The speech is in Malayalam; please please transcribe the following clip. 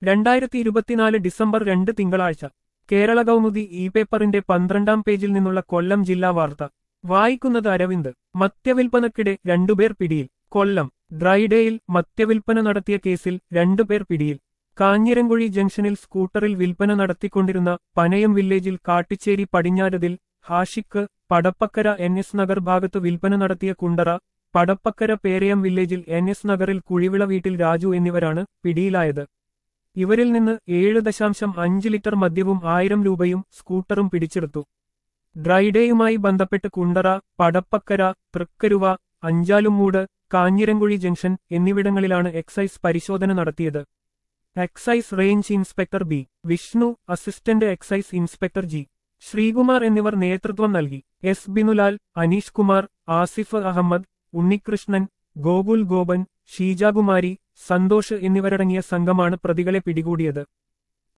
രണ്ടായിരത്തി ഇരുപത്തിനാല് ഡിസംബർ രണ്ട് തിങ്കളാഴ്ച കേരള കൗമുദി ഇ പേപ്പറിന്റെ പന്ത്രണ്ടാം പേജിൽ നിന്നുള്ള കൊല്ലം ജില്ലാ വാർത്ത വായിക്കുന്നത് അരവിന്ദ് മദ്യവിൽപ്പനക്കിടെ രണ്ടുപേർ പിടിയിൽ കൊല്ലം ഡ്രൈഡേയിൽ മദ്യവിൽപ്പന നടത്തിയ കേസിൽ രണ്ടുപേർ പിടിയിൽ കാഞ്ഞിരങ്കുഴി ജംഗ്ഷനിൽ സ്കൂട്ടറിൽ വിൽപ്പന നടത്തിക്കൊണ്ടിരുന്ന പനയം വില്ലേജിൽ കാട്ടിച്ചേരി പടിഞ്ഞാരതിൽ ഹാഷിക്ക് പടപ്പക്കര എൻ എസ് നഗർ ഭാഗത്ത് വിൽപ്പന നടത്തിയ കുണ്ടറ പടപ്പക്കര പേരയം വില്ലേജിൽ എൻ എസ് നഗറിൽ കുഴിവിള വീട്ടിൽ രാജു എന്നിവരാണ് പിടിയിലായത് ഇവരിൽ നിന്ന് ഏഴ് ദശാംശം അഞ്ച് ലിറ്റർ മദ്യവും ആയിരം രൂപയും സ്കൂട്ടറും പിടിച്ചെടുത്തു ഡ്രൈഡേയുമായി ബന്ധപ്പെട്ട് കുണ്ടറ പടപ്പക്കര തൃക്കരുവ അഞ്ചാലുമൂട് കാഞ്ഞിരങ്കുഴി ജംഗ്ഷൻ എന്നിവിടങ്ങളിലാണ് എക്സൈസ് പരിശോധന നടത്തിയത് excise range inspector B Vishnu assistant excise inspector G Sreekumar എന്നിവർ നേതൃത്വം നൽകി എസ് ബിനുലാൽ അനീഷ് കുമാർ ആസിഫ് അഹമ്മദ് ഉണ്ണികൃഷ്ണൻ ഗോകുൽ ഗോപൻ ഷീജാകുമാരി സന്തോഷ് എന്നിവരടങ്ങിയ സംഘമാണ് പ്രതികളെ പിടികൂടിയത്